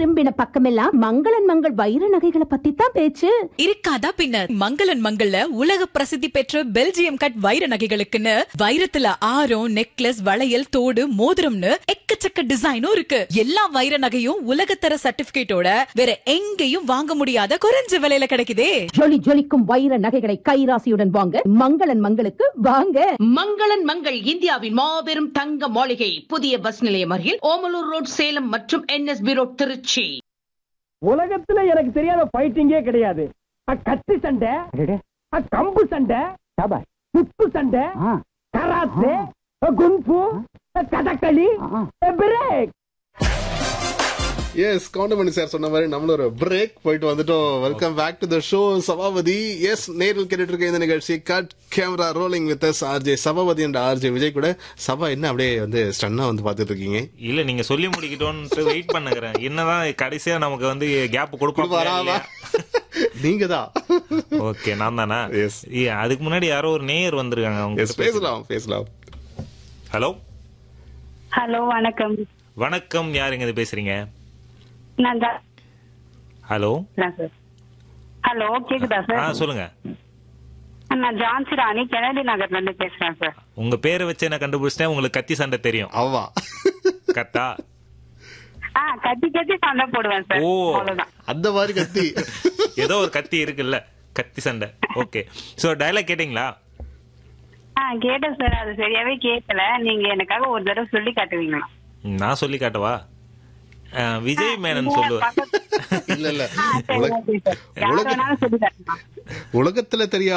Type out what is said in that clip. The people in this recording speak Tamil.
திரும்பின பக்கமெல்லாம் மங்களன் மங்கள் வைர நகைகளை பத்தி தான் பேச்சு இருக்காதா பின்ன மங்களன் மங்கள்ல உலக பிரசித்தி பெற்ற பெல்ஜியம் கட் வைர நகைகளுக்குன்னு வைரத்துல ஆரம் நெக்லஸ் வளையல் தோடு மோதிரம்னு எக்கச்சக்க டிசைனும் இருக்கு எல்லா வைர நகையும் உலகத்தர சர்டிபிகேட்டோட வேற எங்கேயும் வாங்க முடியாத குறைஞ்ச விலையில கிடைக்குதே ஜொலி ஜொலிக்கும் வைர நகைகளை கைராசியுடன் வாங்க மங்களன் மங்களுக்கு வாங்க மங்களன் மங்கள் இந்தியாவின் மாபெரும் தங்க மாளிகை புதிய பஸ் நிலையம் அருகில் ஓமலூர் ரோட் சேலம் மற்றும் என்எஸ்பி ரோட் திருச்சி உலகத்துல எனக்கு தெரியாத ஃபைட்டிங்கே கிடையாது அ, கத்தி சண்டை அ, கம்பு சண்டை குத்து சண்டை கராத்தே அ, குங்ஃபு அ, கதகளி அ, பிரேக் எஸ் கவுண்டமணி சார் சொன்ன மாதிரி நம்மளும் ஒரு பிரேக் போயிட்டு வந்துட்டோம் welcome back to the show Sabapathy yes நேரில் கேட்டுட்டு இருக்க இந்த நிகழ்ச்சி cut camera rolling with S RJ Sabapathy என்ற ஆர்ஜே விஜய் கூட சபா என்ன அப்படியே வந்து ஸ்டன்னா வந்து பாத்துட்டு இருக்கீங்க இல்ல நீங்க சொல்லி முடிக்கிட்டோன்ட்டு வெயிட் பண்ணுகிறேன் என்னதான் கடைசியா நமக்கு வந்து கேப் கொடுப்பாரா வராதா நீங்க தான் ஓகே நான் தானா Yes. ஏ, அதுக்கு முன்னாடி யாரோ ஒரு நேயர் வந்திருக்காங்க அவங்க எஸ் பேசலாம் பேசலாம் ஹலோ ஹலோ வணக்கம் வணக்கம் யாருங்க இது பேசுறீங்க நான் ஜா- ஹலோ நான் சார் ஹலோ கேக்குதா ஆ சார் சொல்லுங்க நான் ஜான்சி ராணி கெனடி நகர்ல இருந்து பேசுறேன் சார் உங்க பேரை வச்சு என்ன கண்டுபிடிச்சிட்டேன் உங்களுக்கு கத்தி சண்டை தெரியும் ஆமா கத்தா ஆ கத்தி கத்தி சண்டை போடுவேன் சார் ஓ. அவ்வளவுதான் அந்த மாதிரி கத்தி ஏதோ ஒரு கத்தி இருக்குல்ல கத்தி சண்டை ஓகே சோ டயலாக் கேட்டிங்களா ஆ கேட்டேன் சார் அது சரியாவே கேட்கல நீங்க எனக்காக ஒரு தடவை சொல்லி காட்டுவீங்களா நான் சொல்லி காட்டவா ஆ, விஜய் மேனன் நீங்க சொல்லுவேன் பக்கத்து- இல்ல இல்ல ஆ, சரி, உலக- okay சார். யார் உலக- வேணாலும் சொல்லி காட்டலாம் உலகத்துல தெரியாத